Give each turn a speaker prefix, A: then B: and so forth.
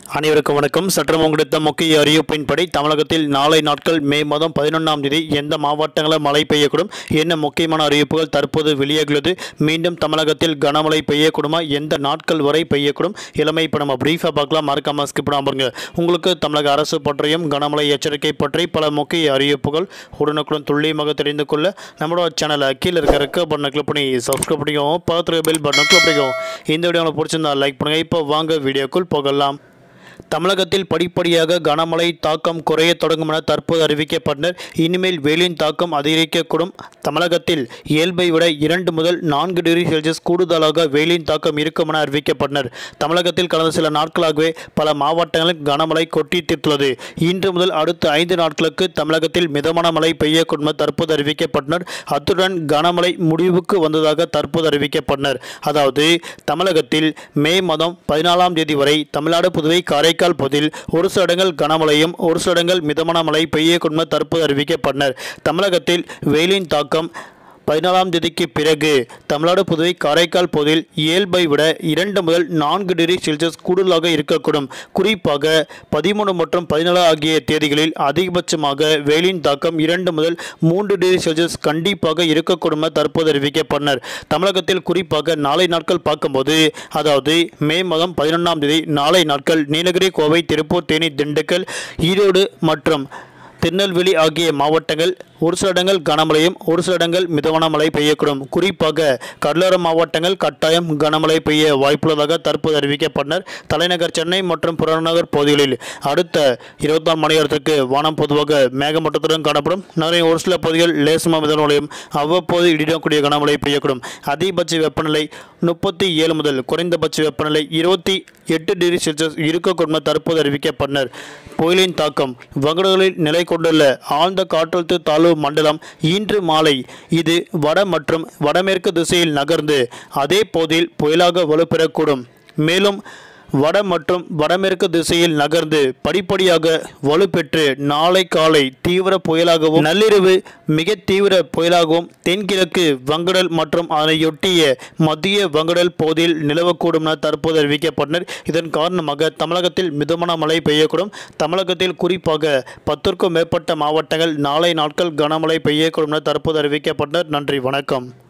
A: அனைவருக்கும் வணக்கம் சற்றம் கிடைத்த முக்கிய அறிவிப்பின்படி தமிழகத்தில் நாளை நாட்கள் மே மாதம் பதினொன்றாம் தேதி எந்த மாவட்டங்களில் மழை பெய்யக்கூடும் என்ன முக்கியமான அறிவிப்புகள் தற்போது வெளியாகியுள்ளது மீண்டும் தமிழகத்தில் கனமழை பெய்யக்கூடுமா எந்த நாட்கள் வரை பெய்யக்கூடும் இளமை இப்போ நம்ம பிரீஃபாக பார்க்கலாம் மறக்காம ஸ்கிப் பண்ணாம பாருங்க உங்களுக்கு தமிழக அரசு பற்றியும் கனமழை எச்சரிக்கை பற்றி பல முக்கிய அறிவிப்புகள் உடனுக்குடன் துல்லியமாக தெரிந்து கொள்ள நம்மளோட சேனலை கீழே இருக்க ரெக்க பட்டனை கிளிக் பண்ணி சப்ஸ்கிரைப் பண்ணிக்கோங்க பார்த்துருக்க பெல் பட்டனை கிளிக் பண்ணிக்கோங்க இந்த வீடியோ உங்களுக்கு பிடிச்சிருந்தா லைக் பண்ணுங்கள் இப்போ வாங்க வீடியோக்குள் போகலாம் தமிழகத்தில் படிப்படியாக கனமழை தாக்கம் குறைய தொடங்கும் என தற்போது அறிவிக்கப்பட்டனர் இனிமேல் வெயிலின் தாக்கம் அதிகரிக்கக்கூடும் தமிழகத்தில் இயல்பை விட இரண்டு முதல் நான்கு டிகிரி செல்சியஸ் கூடுதலாக வெயிலின் தாக்கம் இருக்கும் என அறிவிக்கப்பட்டனர் தமிழகத்தில் கடந்த சில நாட்களாகவே பல மாவட்டங்களில் கனமழை கொட்டி தீர்த்துள்ளது இன்று முதல் அடுத்த ஐந்து நாட்களுக்கு தமிழகத்தில் மிதமான மழை பெய்யக்கூடும் என தற்போது அறிவிக்கப்பட்டனர் அத்துடன் கனமழை முடிவுக்கு வந்ததாக தற்போது அறிவிக்கப்பட்டனர் அதாவது தமிழகத்தில் மே மாதம் பதினாலாம் தேதி வரை தமிழ்நாடு புதுவை காரைக்கால் பகுதியில் ஒரு சில இடங்கள் கனமழையும் ஒரு சில இடங்கள் மிதமான மழை பெய்யக்கூடும் என தற்போது அறிவிக்கப்பட்டனர் தமிழகத்தில் வெயிலின் தாக்கம் பதினாலாம் தேதிக்கு பிறகு தமிழ்நாடு புதுவை காரைக்கால் பகுதியில் இயல்பை விட இரண்டு முதல் நான்கு டிகிரி செல்சியஸ் கூடுதலாக இருக்கக்கூடும் குறிப்பாக பதிமூணு மற்றும் பதினாலு ஆகிய தேதிகளில் அதிகபட்சமாக வெயிலின் தாக்கம் இரண்டு முதல் மூன்று டிகிரி செல்சியஸ் கண்டிப்பாக இருக்கக்கூடும் என தற்போது அறிவிக்கப்பட்டனர் தமிழகத்தில் குறிப்பாக நாளை நாட்கள் பார்க்கும்போது அதாவது மே மாதம் பதினொன்றாம் தேதி நாளை நாட்கள் நீலகிரி கோவை திருப்பூர் தேனி திண்டுக்கல் ஈரோடு மற்றும் திருநெல்வேலி ஆகிய மாவட்டங்கள் ஒரு சில இடங்கள் கனமழையும் ஒரு சில இடங்கள் மிதமான மழை பெய்யக்கூடும் குறிப்பாக கடலோர மாவட்டங்கள் கட்டாயம் கனமழை பெய்ய வாய்ப்புள்ளதாக தற்போது அறிவிக்கப்பட்டனர் தலைநகர் சென்னை மற்றும் புறநகர் பகுதிகளில் அடுத்த இருபத்தி நாலு மணி நேரத்திற்கு வானம் பொதுவாக மேகமூட்டத்துடன் காணப்படும் நகரின் ஒரு சில பகுதிகள் லேசமாக மிதமான மழையும் அவ்வப்போது இடிடக்கூடிய கனமழை பெய்யக்கூடும் அதிகபட்ச வெப்பநிலை முப்பத்தி ஏழு முதல் குறைந்தபட்ச வெப்பநிலை இருபத்தி எட்டு டிகிரி செல்சியஸ் இருக்கக்கூடும் என தற்போது அறிவிக்கப்பட்டனர் புயலின் தாக்கம் வங்கடலில் நிலை கொண்டுள்ள ஆழ்ந்த காற்றழுத்த தாழ்வு மண்டலம் இன்று மாலை இது வட மற்றும் வடமேற்கு திசையில் நகர்ந்து அதே போதில் புயலாக வலுப்பெறக்கூடும் மேலும் வட மற்றும் வடமேற்கு திசையில் நகர்ந்து படிப்படியாக வலுப்பெற்று நாளை காலை தீவிர புயலாகவும் நள்ளிரவு மிக தீவிர புயலாகவும் தென்கிழக்கு வங்கடல் மற்றும் அதனையொட்டிய மத்திய வங்கடல் பகுதியில் நிலவக்கூடும் என தற்போது அறிவிக்கப்பட்டனர் இதன் காரணமாக தமிழகத்தில் மிதமான மழை பெய்யக்கூடும் தமிழகத்தில் குறிப்பாக பத்திற்கும் மேற்பட்ட மாவட்டங்கள் நாளை நாட்கள் கனமழை பெய்யக்கூடும் என தற்போது அறிவிக்கப்பட்டனர் நன்றி வணக்கம்